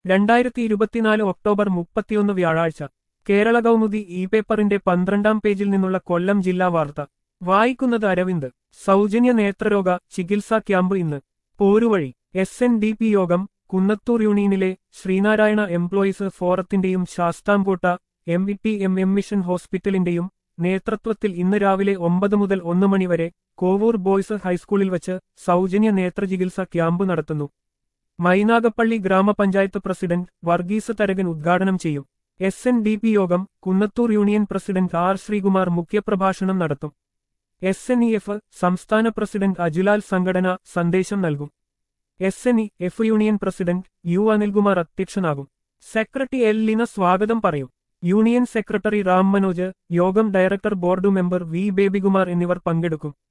രണ്ടായിരത്തി ഇരുപത്തിനാല് ഒക്ടോബർ മുപ്പത്തിയൊന്ന് വ്യാഴാഴ്ച കേരള കൗമുദി ഇ പേപ്പറിന്റെ പന്ത്രണ്ടാം പേജിൽ നിന്നുള്ള കൊല്ലം ജില്ലാ വാർത്ത വായിക്കുന്നത് അരവിന്ദ് സൗജന്യ നേത്രരോഗ ചികിത്സാ ക്യാമ്പ് ഇന്ന് Poruvazhi S N D P Yogam Kunnathur യൂണിയനിലെ ശ്രീനാരായണ എംപ്ലോയീസ് ഫോറത്തിന്റെയും Sasthamkotta M E T M M mission ഹോസ്പിറ്റലിന്റെയും നേതൃത്വത്തിൽ ഇന്ന് രാവിലെ ഒമ്പത് മുതൽ ഒന്ന് മണിവരെ കോവൂർ ബോയ്സ് ഹൈസ്കൂളിൽ വച്ച് സൗജന്യ നേത്രചികിത്സ ക്യാമ്പ് നടത്തുന്നു മൈനാഗപ്പള്ളി ഗ്രാമപഞ്ചായത്ത് പ്രസിഡന്റ് വർഗീസ് തരകൻ ഉദ്ഘാടനം ചെയ്യും S N D P Yogam Kunnathur union president R Sreekumar മുഖ്യപ്രഭാഷണം നടത്തും എസ് എൻ ഇ എഫ് സംസ്ഥാന പ്രസിഡന്റ് അജുലാൽ സംഘടന സന്ദേശം നൽകും S N E F union president U Anilkumar അധ്യക്ഷനാകും സെക്രട്ടറി എൽ ലിന സ്വാഗതം പറയും union secretary Ram Manoj Yogam director board member V Babykumar എന്നിവർ പങ്കെടുക്കും